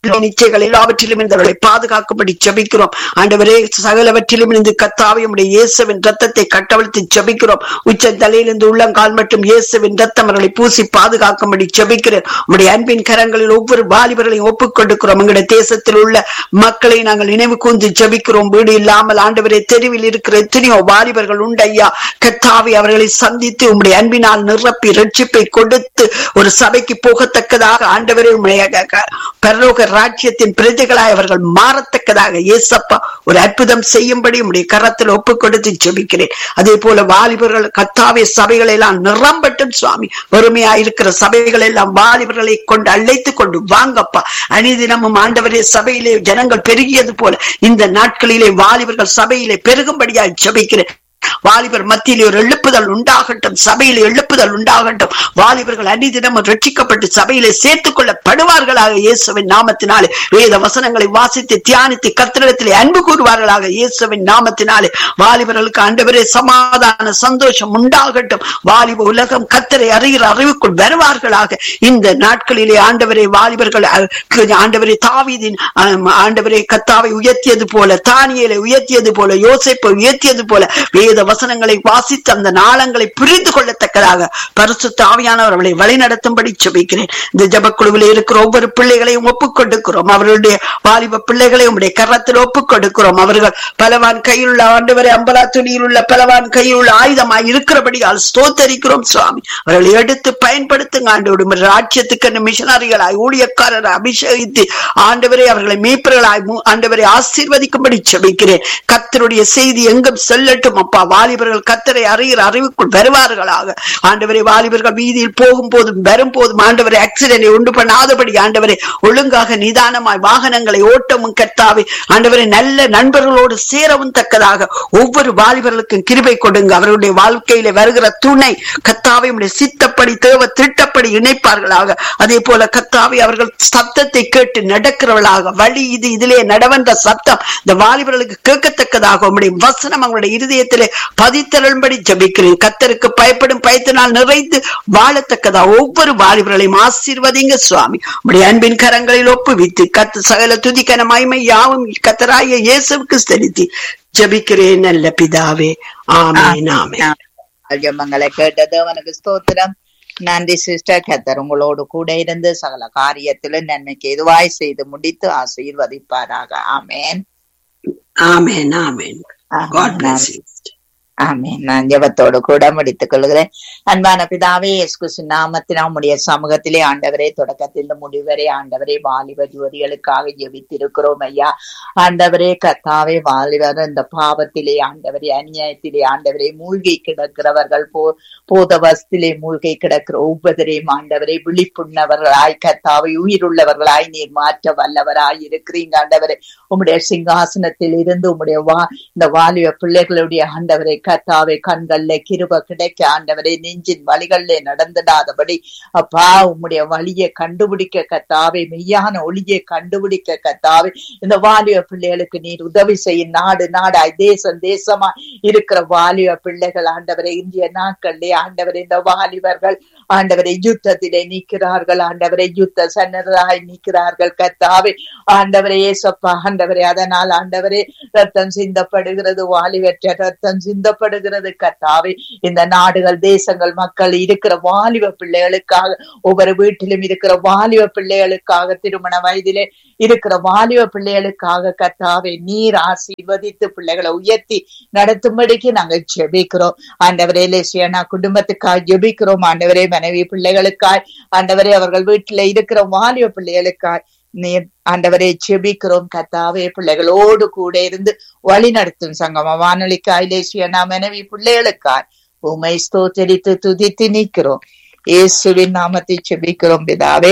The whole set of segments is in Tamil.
நிச்சயங்கள் எல்லாவற்றிலும் இருந்தவர்களை பாதுகாக்கும்படி ஜபிக்கிறோம் ஆண்டவரே சகலவற்றிலும் இருந்து கத்தாவை உடைய இயேசுவின் ரத்தத்தை கட்டவிழ்த்து ஜபிக்கிறோம் உச்ச தலையிலிருந்து உள்ளங்கால் மற்றும் இயேசுவின் ரத்தம் அவர்களை பூசி பாதுகாக்கும்படி ஜபிக்கிறேன் உடைய அன்பின் கரங்களில் ஒவ்வொரு வாலிபர்களையும் ஒப்புக் கொடுக்கிறோம் எங்களுடைய தேசத்தில் உள்ள மக்களை நாங்கள் நினைவு கூர்ந்து ஜபிக்கிறோம் வீடு இல்லாமல் ஆண்டவரே தெருவில் இருக்கிற எத்தனையோ வாலிபர்கள் உண்டு ஐயா கத்தாவை அவர்களை சந்தித்து உம்முடைய அன்பினால் நிரப்பி ரட்சிப்பை கொடுத்து ஒரு சபைக்கு போகத்தக்கதாக ஆண்டவரே உம்முடைய க- க- பரலோக ராஜ்யத்தின் பிரஜைகளாய் அவர்கள் மாறத்தக்கதாக ஏசப்பா ஒரு அற்புதம் செய்யும்படி உம்முடைய கரத்தில் ஒப்புக் கொடுத்து ஜெபிக்கிறேன் அதே போல வாலிபர்கள் கத்தாவே சபைகள் எல்லாம் நிரம்பட்டும் சுவாமி வறுமையா இருக்கிற சபைகள் எல்லாம் வாலிபர்களை கொண்டு அழைத்துக் கொண்டு வாங்கப்பா அனிதினமும் ஆண்டவரே சபையிலே ஜனங்கள் பெருகியது போல இந்த நாட்களிலே வாலிபர்கள் சபையிலே பெருகும்படியாய் ஜெபிக்கிறேன் வாலிபர் மத்தியிலே ஒரு எழுப்புதல் உண்டாகட்டும் சபையிலே எழுப்புதல் உண்டாகட்டும் வாலிபர்கள் அன்னிதினமும் ரட்சிக்கப்பட்டு சபையிலே சேர்த்துக் கொள்ளப்படுவார்களாக இயேசுவின் நாமத்தினாலே வேத வசனங்களை வாசித்து தியானித்து கத்திரிடத்திலே அன்பு கூறுவார்களாக இயேசுவின் நாமத்தினாலே வாலிபர்களுக்கு ஆண்டவரே சமாதான சந்தோஷம் உண்டாகட்டும் வாலிப உலகம் கத்தரை அறிகிற அறிவுக்குள் வருவார்களாக இந்த நாட்களிலே ஆண்டவரே வாலிபர்கள் அஹ், ஆண்டவரே தாவீதின் ஆம், ஆண்டவரே கத்தாவை உயர்த்தியது போல தானியலை உயர்த்தியது போல யோசேப்பை உயர்த்தியது போல வேத வசனங்களை வாசித்து அந்த நாளங்களை புரிந்து கொள்ளத்தக்கதாக பரிசுத்த ஆவியானவர் அவர்களை வழிநடத்தும்படி ஜெபிக்கிறேன் இந்த ஜபக்குழுவில் இருக்கிற ஒவ்வொரு பிள்ளைகளையும் ஒப்புக் கொடுக்கிறோம் அவர்களுடைய வாலிப பிள்ளைகளை உடைய கரத்தில் ஒப்புக் கொடுக்கிறோம் அவர்கள் பலவான் கையில் உள்ள ஆண்டவரை அம்பலா துணியில் உள்ள பலவான் கையில் உள்ள ஆயுதமாய் இருக்கிறபடியால் ஸ்தோத்தரிக்கிறோம் சுவாமி அவர்களை எடுத்து பயன்படுத்துங்க ஆண்டோடு ராஜ்யத்துக்கு மிஷனரிகளாய் ஊழியக்காரரை அபிஷேகித்து ஆண்டவரை அவர்களை மீட்பர்களாய் மு- ஆண்டவரை ஆசீர்வதிக்கும்படி ஜெபிக்கிறேன் கர்த்தருடைய செய்தி எங்கும் செல்லட்டும் அப்பா வாலிபர்கள் கர்த்தரை அறிகிற அறிவுக்குள் வருவார்களாக ஆண்டவரை வாலிபர்கள் வீதியில் போகும் போதும் வரும் போதும் ஆண்டவரை ஆக்சிடென்டை உண்டு பண்ணாதபடி ஆண்டவரை ஒழுங்காக நிதானமாய் வாகனங்களை ஓட்டமும் கர்த்தாவே ஆண்டவரை நல்ல நண்பர்களோடு சேரவும் தக்கதாக ஒவ்வொரு வாலிபர்களுக்கும் கிருபை கொடுங்க அவர்களுடைய வாழ்க்கையில வருகிற துணை கத்தாவை உடைய சித்தப்படி தேவ திட்டப்படி இணைப்பார்களாக அதே போல கத்தாவை அவர்கள் சத்தத்தை கேட்டு நடக்கிறவர்களாக வழி இது இதிலே நடவென்ற சத்தம் இந்த வாலிபர்களுக்கு கேட்கத்தக்கதாக உம்முடைய வசனம் அவங்களுடைய இருதயத்திலே பதித்தருள்படி ஜபிக்கிறேன் கத்தருக்கு பயப்படும் பயத்தினால் நிறைந்து வாழத்தக்கதா ஒவ்வொரு வாலிபர்களையும் ஆசீர்வதிங்க சுவாமி உம்முடைய அன்பின் கரங்களில் ஒப்புவித்து கத்து சகல துதிக்கன மகிமை யாவும் கத்தராய இயேசுவுக்கு செலுத்தி ஜபிக்கிறேன் நல்ல பிதாவே ஆமென் ஆமென் ஜெபங்களை கேட்டது அவனுக்கு ஸ்தோத்திரம் நன்றி சிஸ்டர் கத்தர் உங்களோடு கூட இருந்து சகல காரியத்திலும் நன்மைக்கு எதுவாய் செய்து முடித்து ஆசீர்வதிப்பாராக ஆமேன் ஆமென் ஆமென் காட் பிளஸ் யூ ஆமேன் நான் ஜெபத்தோடு கூட முடித்துக் கொள்கிறேன் அன்பான பிதாவே இயேசு நாமத்தில் நம்முடைய சமூகத்திலே ஆண்டவரே தொடக்கத்தில் முடிவரை ஆண்டவரே வாலிப ஜோதிகளுக்காக ஜெபித்திருக்கிறோம் ஐயா ஆண்டவரே கத்தாவே வாலிபர் இந்த பாவத்திலே ஆண்டவரே அநியாயத்திலே ஆண்டவரே மூழ்கி கிடக்கிறவர்கள் போ போதவஸ்திலே மூழ்கி கிடக்கிற ஒவ்வொருவரையும் ஆண்டவரே விழிப்புண்ணவர்களாய் கத்தாவை உயிருள்ளவர்களாய் நீர் மாற்ற வல்லவராய் இருக்கிறீங்க ஆண்டவரே உம்முடைய சிங்காசனத்தில் இருந்து உம்முடைய வா இந்த வாலிப பிள்ளைகளுடைய ஆண்டவரை கத்தாவை கண்கள்ல கிருப கிடைக்க ஆண்டவரை நெஞ்சின் வழிகள்ல நடந்துடாதபடி அப்பா உம்முடைய வழியை கண்டுபிடிக்க கத்தாவை மெய்யான ஒளியை கண்டுபிடிக்க கத்தாவை இந்த வாலிப பிள்ளைகளுக்கு நீர் உதவி செய்யும் நாடு நாடாய் தேசம் தேசமா இருக்கிற வாலிப பிள்ளைகள் ஆண்டவரை இந்திய நாட்களிலே ஆண்டவரை இந்த வாலிபர்கள் ஆண்டவரை யுத்தத்திலே நிற்கிறார்கள் ஆண்டவரை யுத்த சன்னதாய் நிற்கிறார்கள் கத்தாவே ஆண்டவரே ஏசப்பா ஆண்டவரே அதனால் ஆண்டவரே ரத்தம் சிந்தப்படுகிறது வாலிபற்ற ரத்தம் சிந்தப்படுகிறது கத்தாவே இந்த நாடுகள் தேசங்கள் மக்கள் இருக்கிற வாலிப பிள்ளைகளுக்காக ஒவ்வொரு வீட்டிலும் இருக்கிற வாலிப பிள்ளைகளுக்காக திருமண வயதிலே இருக்கிற வாலிப பிள்ளைகளுக்காக கத்தாவே நீர் ஆசீர்வதித்து பிள்ளைகளை உயர்த்தி நடத்தும்படிக்கு நாங்கள் ஜெபிக்கிறோம் ஆண்டவரே லேசியானா குடும்பத்துக்காக ஜெபிக்கிறோம் ஆண்டவரே மனைவி பிள்ளைகளுக்காய் ஆண்டவரே அவர்கள் வீட்டுல இருக்கிற வாலிப பிள்ளைகளுக்காய் நீர் ஆண்டவரை செபிக்கிறோம் கத்தாவே பிள்ளைகளோடு கூட இருந்து வழி நடத்தும் சங்கம வானொலிக்காய் லேசியனா மனைவி பிள்ளைகளுக்காய் உமை ஸ்தோத்தரித்து துதித்து நிற்கிறோம் இயேசுவின் நாமத்தை செபிக்கிறோம் பிதாவே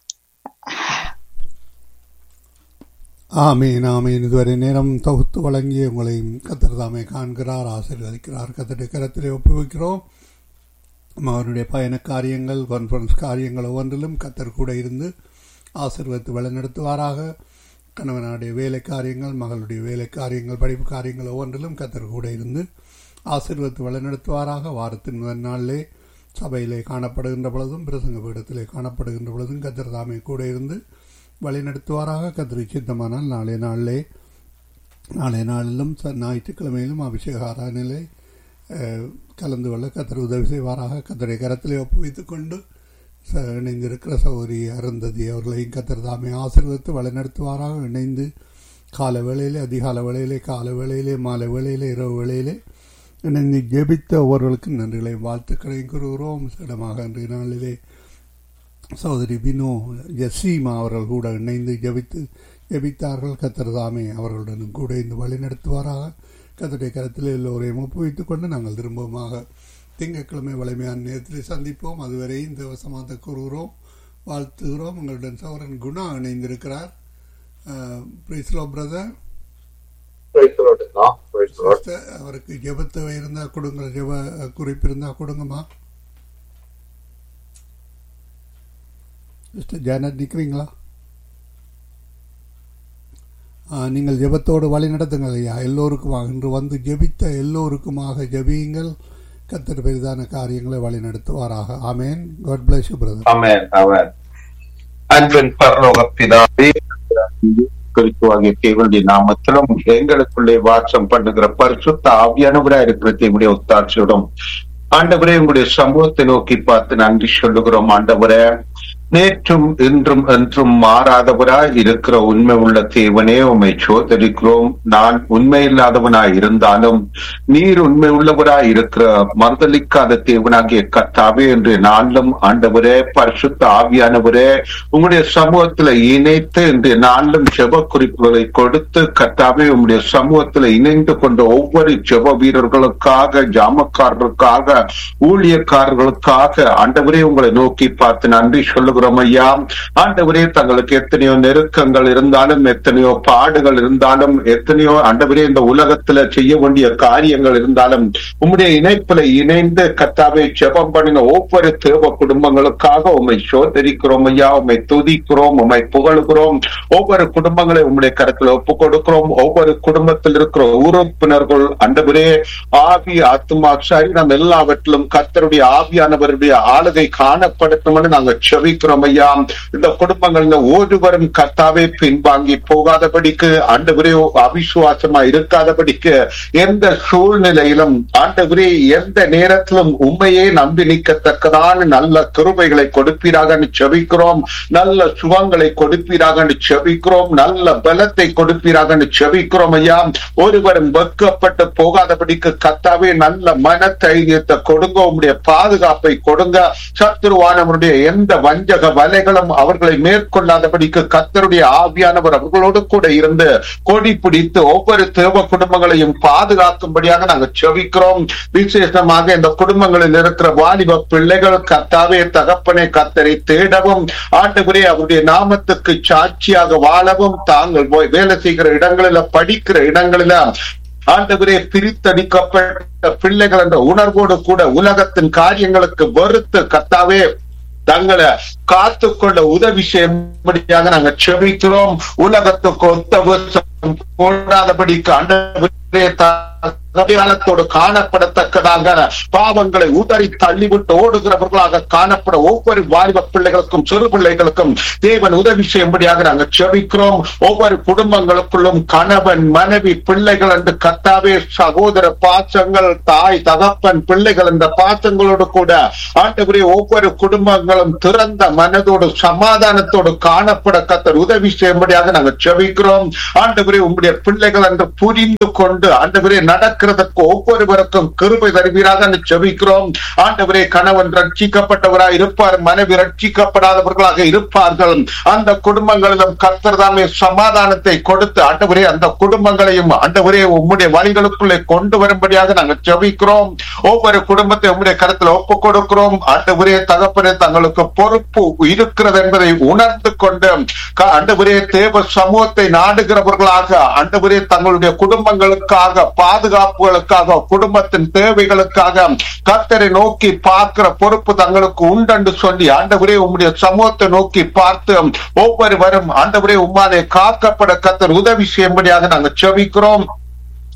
ஆமீன் ஆமீன் இதுவரை நேரம் தொகுத்து வழங்கி உங்களை கத்தர் தாமே காண்கிறார் ஆசீர்வதிக்கிறார் கத்தருடைய கரத்திலே ஒப்புவிக்கிறோம் அவருடைய பயண காரியங்கள் கான்ஃபரன்ஸ் காரியங்கள் ஒவ்வொன்றிலும் கத்தர் கூட இருந்து ஆசீர்வதித்து வழிநடத்துவாராக கணவனுடைய வேலை காரியங்கள் மகளுடைய வேலை காரியங்கள் படிப்பு காரியங்கள் ஒவ்வொன்றிலும் கத்தர் கூட இருந்து ஆசீர்வதித்து வழிநடத்துவாராக வாரத்தின் முதல் நாளிலே சபையிலே காணப்படுகின்ற பொழுதும் பிரசங்க பீடத்திலே காணப்படுகின்ற பொழுதும் கத்தர் தாமே கூட இருந்து வழிநடத்துவாராக கத்திரி சித்தமானால் நாளைய நாளிலே நாளைய நாளிலும் ச- ஞாயிற்றுக்கிழமையிலும் அபிஷேக ஆராதனையிலே அஹ், கலந்து கொள்ள கத்தர் உதவி செய்வாராக கத்தரை கரத்திலே ஒப்புவித்துக் கொண்டு ச- இணைந்திருக்கிற சௌரி அருந்ததி அவர்களையும் கத்தர் தாமே ஆசீர்வதித்து வழிநடத்துவாராக இணைந்து கால வேளையிலே அதிகால வேளையிலே கால வேளையிலே மாலை வேளையிலே இரவு வேளையிலே இணைந்து ஜெபித்த ஒவ்வொருவருக்கும் நன்றிகளையும் வாழ்த்துக்களையும் கூறுகிறோம் சிடமாக இன்றைய நாளிலே சகோதரி பினோ ஜெஸ்ஸீமா அவர்கள் கூட இணைந்து ஜெபித்து ஜெபித்தார்கள் கத்தர் தாமே அவர்களுடன் கூட இந்த வழி நடத்துவாராக கத்தருடைய கருத்தில் எல்லோரையும் ஒப்புவித்துக் கொண்டு நாங்கள் திரும்பமாக திங்கட்கிழமை வலிமையான நேரத்தில் சந்திப்போம் அதுவரை இந்த வசமாக கூறுகிறோம் வாழ்த்துகிறோம் உங்களுடன் சௌரன் குணா இணைந்திருக்கிறார் பிரிஸ்லோ brother Praise the Lord. Ah, praise the Lord. Sister, அவருக்கு ஜெபத்தவை இருந்தா கொடுங்க ஜெப குறிப்பு இருந்தா கொடுங்கம்மா சிஸ்டர் ஜானட் நிற்கிறீங்களா ஆ, நீங்கள் ஜெபத்தோடு வழி நடத்துங்கள் ஐயா எல்லோருக்குமாக இன்று வந்து ஜெபித்த எல்லோருக்குமாக ஜெபியுங்கள் கத்தர் பெரிதான காரியங்களை வழி நடத்துவாராக ஆமேன் God bless you brother Amen. Amen. அன்பின் பரலோக பிதாவே கிறிஸ்துவாகிய தேவனுடைய நாமத்திலும் எங்களுக்குள்ளே வாசம் பண்ணுகிற பரிசுத்த ஆவியானவரா இருக்கிற தேவனுடைய ஒத்தாட்சியோடும் ஆண்டவரே உங்களுடைய சமூகத்தை நோக்கி பார்த்து நன்றி சொல்லுகிறோம் ஆண்டவரே நேற்றும் இன்றும் என்றும் மாறாதவராய் இருக்கிற உண்மை உள்ள தேவனே உம்மை சோதரிக்கிறோம் நான் உண்மை இல்லாதவனாய் இருந்தாலும் நீர் உண்மை உள்ளவராய் இருக்கிற மறுதலிக்காத தேவனாகிய கர்த்தாவே என்று நாளும் ஆண்டவரே பரிசுத்த ஆவியானவரே உங்களுடைய சமூகத்துல இணைத்து இன்றைய நாளும் ஜெப குறிப்புகளை கொடுத்து கர்த்தாவே உங்களுடைய சமூகத்துல இணைந்து கொண்ட ஒவ்வொரு ஜெப வீரர்களுக்காக ஜாமக்காரர்களுக்காக ஊழியக்காரர்களுக்காக ஆண்டவரே உங்களை நோக்கி பார்த்து நன்றி சொல்லுகிறோம் ஐயா ஆண்டவரே தங்களுக்கு எத்தனையோ நெருக்கங்கள் இருந்தாலும் எத்தனையோ பாடுகள் இருந்தாலும் எத்தனையோ ஆண்டவரே இந்த உலகத்துல செய்ய வேண்டிய காரியங்கள் இருந்தாலும் உம்முடைய இணைப்புல இணைந்து கத்தாவை ஜெபம் பண்ணின ஒவ்வொரு தேவ குடும்பங்களுக்காக உம்மை சோதரிக்கிறோம் ஐயா உம்மை துதிக்கிறோம் உம்மை புகழுகிறோம் ஒவ்வொரு குடும்பங்களை உம்முடைய கருத்துல ஒப்பு கொடுக்கிறோம் ஒவ்வொரு குடும்பத்தில் இருக்கிற உறுப்பினர்கள் ஆண்டவரே ஆவி ஆத்மா சரீரம் எல்லாவற்றிலும் கர்த்தருடைய ஆவியானவருடைய ஆளுகை காணப்படுத்தும்னு நாங்க செபிக்கிறோம் ஐயா இந்த குடும்பங்கள்ல ஒருவரும் கர்த்தாவே பின்வாங்கி போகாதபடிக்கு ஆண்டவரே அவிசுவாசமா இருக்காதபடிக்கு எந்த சூழ்நிலையிலும் ஆண்டவரே எந்த நேரத்திலும் உண்மையே நம்பி நிற்கத்தக்கதான நல்ல கிருபைகளை கொடுப்பீராக செபிக்கிறோம் நல்ல சுகங்களை கொடுப்பீராக செபிக்கிறோம் நல்ல பலத்தை கொடுப்பீராக செபிக்கிறோம் ஐயா ஒருவரும் வெட்கப்பட்டு போகாதபடிக்கு கத்தாவே நல்ல மன தைரியத்தை கொடுங்க உங்களுடைய பாதுகாப்பை கொடுங்க சத்துருவானவருடைய எந்த வஞ்சக வலைகளும் அவர்களை மேற்கொள்ளாதபடிக்கு கத்தருடைய ஆவியானவர் அவர்களோடு கூட இருந்து கொடி பிடித்து ஒவ்வொரு தேவ குடும்பங்களையும் பாதுகாக்கும்படியாக நாங்கள் செவிக்கிறோம் விசேஷமாக இந்த குடும்பங்களில் இருக்கிற வாலிப பிள்ளைகள் கத்தாவே தகப்பனை கத்தரை தேடவும் ஆண்டுபுரே அவருடைய நாமத்துக்கு சாட்சியாக வாழவும் தாங்கள் போய் வேலை செய்கிற இடங்களில படிக்கிற இடங்களில ஆண்டவரே பிரித்தடிக்கப்பட்ட பிள்ளைகள் என்ற உணர்வோடு கூட உலகத்தின் காரியங்களுக்கு வெறுத்து கத்தாவே தங்களை காத்து கொள்ள உதவி செய்யும்படியாக நாங்க செபிக்கிறோம் உலகத்துக்கு ஒத்த வருஷம் போடாதபடிக்கு ஆண்டவரே அடையாளத்தோடு காணப்படத்தக்கதாக பாவங்களை உதறி தள்ளிவிட்டு ஓடுகிறவர்களாக காணப்பட ஒவ்வொரு வாலிப பிள்ளைகளுக்கும் சிறு பிள்ளைகளுக்கும் தேவன் உதவி செய்யும்படியாக நாங்கள் செபிக்கிறோம் ஒவ்வொரு குடும்பங்களுக்குள்ளும் கணவன் மனைவி பிள்ளைகள் என்று கத்தாவே சகோதர பாசங்கள் தாய் தகப்பன் பிள்ளைகள் என்ற பாசங்களோடு கூட ஆண்டவரே ஒவ்வொரு குடும்பங்களும் திறந்த மனதோடு சமாதானத்தோடு காணப்பட கத்தர் உதவி செய்யும்படியாக நாங்கள் செபிக்கிறோம் ஆண்டவரே உங்களுடைய பிள்ளைகள் என்று புரிந்து கொண்டு ஆண்டவரே நடக்கிறதற்கு ஒவ்வொருவருக்கும் கிருபை தருவீராக என்று செபிக்கிறோம் ஆண்டவரே கணவன் ரட்சிக்கப்பட்டவராக இருப்பார் மனைவி ரட்சிக்கப்படாதவர்களாக இருப்பார்கள் அந்த குடும்பங்களிலும் கர்த்தர் தாமே சமாதானத்தை கொடுத்து ஆண்டவரே அந்த குடும்பங்களையும் ஆண்டவரே உம்முடைய வழிகளுக்குள்ளே கொண்டு வரும்படியாக நாங்கள் செபிக்கிறோம் ஒவ்வொரு குடும்பத்தை உம்முடைய கருத்தில் ஒப்பு கொடுக்கிறோம் ஆண்டவரே தகப்பனே தங்களுக்கு பொறுப்பு இருக்கிறது என்பதை உணர்ந்து கொண்டு க- ஆண்டவரே தேவ சமூகத்தை நாடுகிறவர்களாக ஆண்டவரே தங்களுடைய குடும்பங்களுக்காக பாதுகாப்புகளுக்காக குடும்பத்தின் தேவைகளுக்காக கர்த்தரை நோக்கி பார்க்கிற பொறுப்பு தங்களுக்கு உண்டென்று சொல்லி ஆண்டவரே உம்முடைய சமூகத்தை நோக்கி பார்த்து ஒவ்வொருவரும் ஆண்டவரே உம்மாலே காக்கப்பட கர்த்தர் உதவி செய்யும்படியாக நாங்கள் செபிக்கிறோம்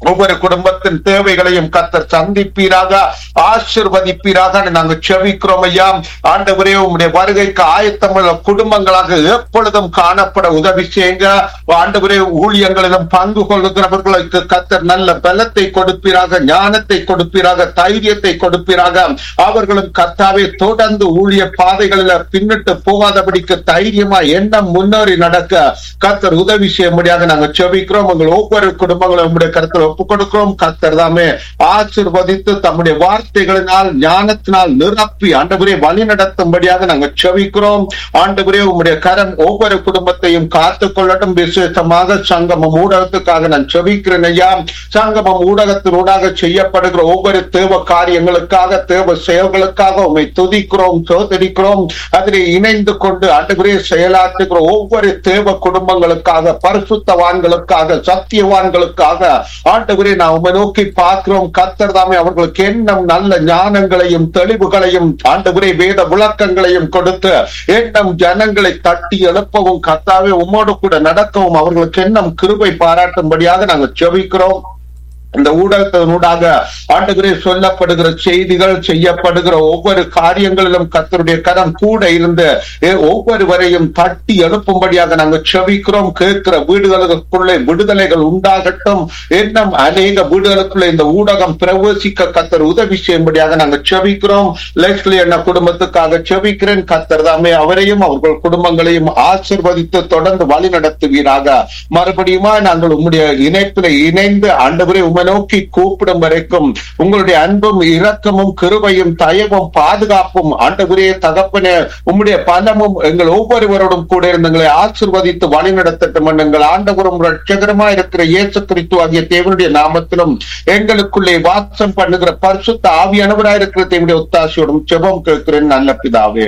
ஒவ்வொரு குடும்பத்தின் தேவைகளையும் கத்தர் சந்திப்பீராக ஆசிர்வதிப்பீராக நாங்க செவிக்கிறோம் ஐயா ஆண்டவரே உம்முடைய வருகைக்கு ஆயத்தமுள்ள குடும்பங்களாக எப்பொழுதும் காணப்பட உதவி செய்யுங்க ஆண்டவரே ஊழியங்களிலும் பங்கு கொள்ளுகிறவர்களுக்கு கத்தர் நல்ல பலத்தை கொடுப்பீராக ஞானத்தை கொடுப்பீராக தைரியத்தை கொடுப்பீராக அவர்களும் கத்தாவே தொடர்ந்து ஊழிய பாதைகளில் பின்னிட்டு போகாதபடிக்கு தைரியமா எண்ணம் முன்னேறி நடக்க கத்தர் உதவி செய்ய முடியாத நாங்க செபிக்கிறோம் உங்கள் ஒவ்வொரு குடும்பங்களும் உங்களுடைய கருத்தில் ஒப்புக் கொடுக்கிறோம் கத்தர் தாமே ஆசிர்வதித்து தம்முடைய வார்த்தைகளினால் ஞானத்தினால் நிரப்பி ஆண்டவரே வழி நடத்தும்படியாக நாங்கள் செவிக்கிறோம் ஆண்டவரே உங்களுடைய கரம் ஒவ்வொரு குடும்பத்தையும் காத்துக் கொள்ளட்டும் விசேஷமாக சங்கமம் ஊடகத்துக்காக நான் செவிக்கிறேன் ஐயா சங்கமம் ஊடகத்தினூடாக செய்யப்படுகிற ஒவ்வொரு தேவ காரியங்களுக்காக தேவ செயல்களுக்காக உண்மை துதிக்கிறோம் சோதரிக்கிறோம் அதில் இணைந்து கொண்டு ஆண்டவரே செயலாற்றுகிற ஒவ்வொரு தேவ குடும்பங்களுக்காக பரிசுத்தவான்களுக்காக சத்தியவான்களுக்காக ஆண்டவரே நான் உண்மை நோக்கி பார்க்கிறோம் கத்தர் தாமே அவர்களுக்கு எண்ணம் நல்ல ஞானங்களையும் தெளிவுகளையும் ஆண்டவரே வேத விளக்கங்களையும் கொடுத்து எண்ணம் ஜனங்களை தட்டி எழுப்பவும் கத்தாவே உம்மோடு கூட நடக்கவும் அவர்களுக்கு எண்ணம் கிருபை பாராட்டும்படியாக நாங்கள் செபிக்கிறோம் இந்த ஊடகத்தினூடாக ஆண்டுகிறே சொல்லப்படுகிற செய்திகள் செய்யப்படுகிற ஒவ்வொரு காரியங்களிலும் கத்தருடைய கரம் கூட இருந்து ஏ- ஒவ்வொருவரையும் தட்டி எழுப்பும்படியாக நாங்கள் செபிக்கிறோம் கேட்கிற வீடுகளுக்குள்ளே விடுதலைகள் உண்டாகட்டும் இன்னும் அநேக வீடுகளுக்குள்ளே இந்த ஊடகம் பிரவேசிக்க கத்தர் உதவி செய்யும்படியாக நாங்கள் செபிக்கிறோம் லெஸ்லி என்ன குடும்பத்துக்காக செபிக்கிறேன் கத்தர் தாமே அவரையும் அவர்கள் குடும்பங்களையும் ஆசிர்வதித்து தொடர்ந்து வழி நடத்துவீராக மறுபடியுமா நாங்கள் உம்முடைய இணைப்பில் இணைந்து ஆண்டவரை உமை நோக்கி கூப்பிடும் வரைக்கும் உங்களுடைய அன்பும் இரக்கமும் கிருபையும் தயவும் பாதுகாப்பும் ஆண்டவரே தகப்பனே உம்முடைய பலமும் எங்கள் ஒவ்வொருவரோடும் கூட இருந்து எங்களை ஆசிர்வதித்து வழி நடத்தட்டும் என்று எங்கள் ஆண்டவரும் ரட்சகரமா இருக்கிற இயேசு கிறிஸ்து ஆகிய தேவனுடைய நாமத்திலும் எங்களுக்குள்ளே வாசம் பண்ணுகிற பரிசுத்த ஆவியானவராய் இருக்கிற தேவனுடைய ஒத்தாசையோடும் ஜெபம் கேட்கிறேன் நல்ல பிதாவே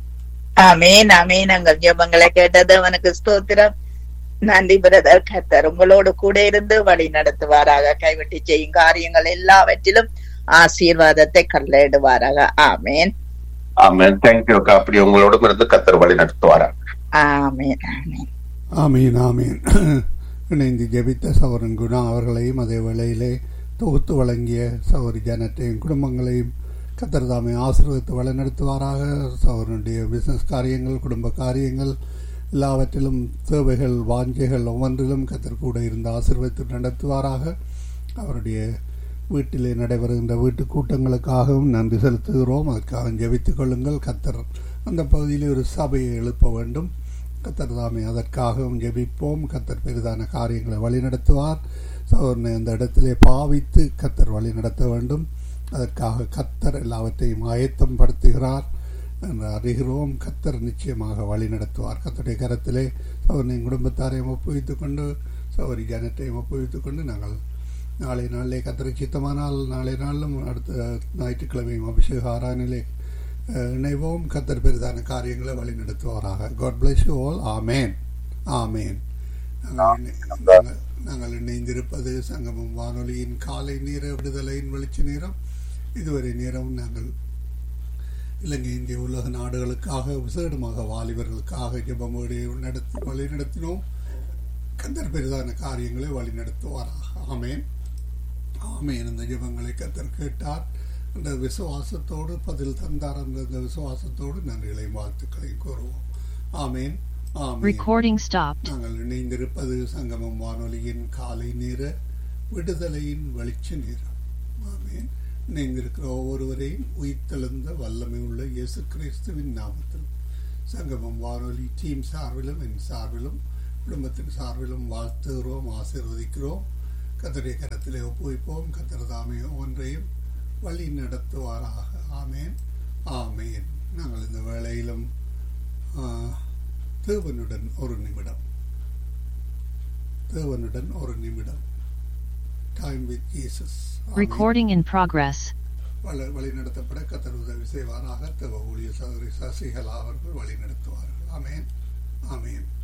ஆமேன் ஆமேன் எங்கள் ஜெபங்களை கேட்டது அவனுக்கு ஸ்தோத்திரம் நன்றி பிரதர் கத்தர் உங்களோடு கூட இருந்து வழி நடத்துவாராக கைவிட்டு செய்யும் காரியங்கள் எல்லாவற்றிலும் ஆசீர்வாதத்தை கல்லெடுவாராக ஆமேன் ஆமென் தேங்க்யூ அக்கா அப்படி உங்களோடும் இருந்து கத்தர் வழி நடத்துவாரா ஆமேன் ஆமேன் ஆமீன் ஆமீன் இணைந்து ஜெபித்த சவரன் குணா அவர்களையும் அதே வேளையிலே தொகுத்து வழங்கிய சௌரி ஜனத்தையும் குடும்பங்களையும் கத்தர்தாமை ஆசீர்வதித்து வழிநடத்துவாராக சவரனுடைய பிசினஸ் காரியங்கள் குடும்ப காரியங்கள் எல்லாவற்றிலும் தேவைகள் வாஞ்சைகள் ஒவ்வொன்றிலும் கத்தர் கூட இருந்து ஆசீர்வதித்து நடத்துவாராக அவருடைய வீட்டிலே நடைபெறுகின்ற வீட்டு கூட்டங்களுக்காகவும் நன்றி செலுத்துகிறோம் அதற்காக ஜெபித்துக் கொள்ளுங்கள் கத்தர் அந்த பகுதியில் ஒரு சபையை எழுப்ப வேண்டும் கத்தர் தாமே அதற்காகவும் ஜெபிப்போம் கத்தர் பெரிதான காரியங்களை வழிநடத்துவார் சோர்னை அந்த இடத்திலே பாவித்து கத்தர் வழி நடத்த வேண்டும் அதற்காக கத்தர் எல்லாவற்றையும் ஆயத்தம் படுத்துகிறார் என்று அறிகிறோம் கத்தர் நிச்சயமாக வழி நடத்துவார் கத்தருடைய கரத்திலே சௌரின் குடும்பத்தாரையும் ஒப்புவித்துக் கொண்டு சௌரி ஜனத்தையும் ஒப்புவித்துக் கொண்டு நாங்கள் நாளை நாளிலே கத்தரை சித்தமானால் நாளை நாளிலும் அடுத்த ஞாயிற்றுக்கிழமையும் அபிஷேக ஆராயணிலே அஹ், இணைவோம் கத்தர் பெரிதான காரியங்களை வழி நடத்துவாராக காட் பிளஸ் யூ ஆல் ஆமேன் ஆமேன் நாங்கள் இணை- நாங்கள் நாங்கள் இணைந்திருப்பது சங்கமம் வானொலியின் காலை நேர விடுதலையின் வெளிச்ச நேரம் இதுவரை நேரம் நாங்கள் இலங்கை இந்திய உலக நாடுகளுக்காக விசேடமாக வாலிபர்களுக்காக ஜெபமோடு நடத்தி வழி நடத்தினோம் கத்தர் பெரிதான காரியங்களை வழி நடத்துவாராக ஆமேன் ஆமேன் அந்த ஜெபங்களை கத்தர் கேட்டார் அந்த விசுவாசத்தோடு பதில் தந்தார் அந்த அந்த விசுவாசத்தோடு நன்றிகளையும் வாழ்த்துக்களையும் கூறுவோம் ஆமேன் ஆமேன் Recording stopped. நாங்கள் இணைந்திருப்பது சங்கமம் வானொலியின் காலை நேர விடுதலையின் வெளிச்ச நேரம் ஆமென் இணைந்திருக்கிற ஒவ்வொருவரையும் உயிர்த்தெழுந்த வல்லமை உள்ள இயேசு கிறிஸ்துவின் நாமத்தில் சங்கமம் வானொலி டீம் சார்பிலும் என் சார்பிலும் குடும்பத்தின் சார்பிலும் வாழ்த்துகிறோம் ஆசீர்வதிக்கிறோம் கத்தருடைய கரத்திலே ஒப்புவிப்போம் கத்தர் தாமே ஒன்றையும் வழி நடத்துவாராக ஆமேன் ஆமேன் நாங்கள் இந்த வேளையிலும் ஆ, தேவனுடன் ஒரு நிமிடம் தேவனுடன் ஒரு நிமிடம் time with Jesus Recording in progress. வழி நடத்தப்பட கத்தர் உதவி செய்வாராக தேவ ஊழிய சகோதரி சசிகலா அவர்கள் வழி நடத்துவார்கள் ஆமேன் ஆமேன்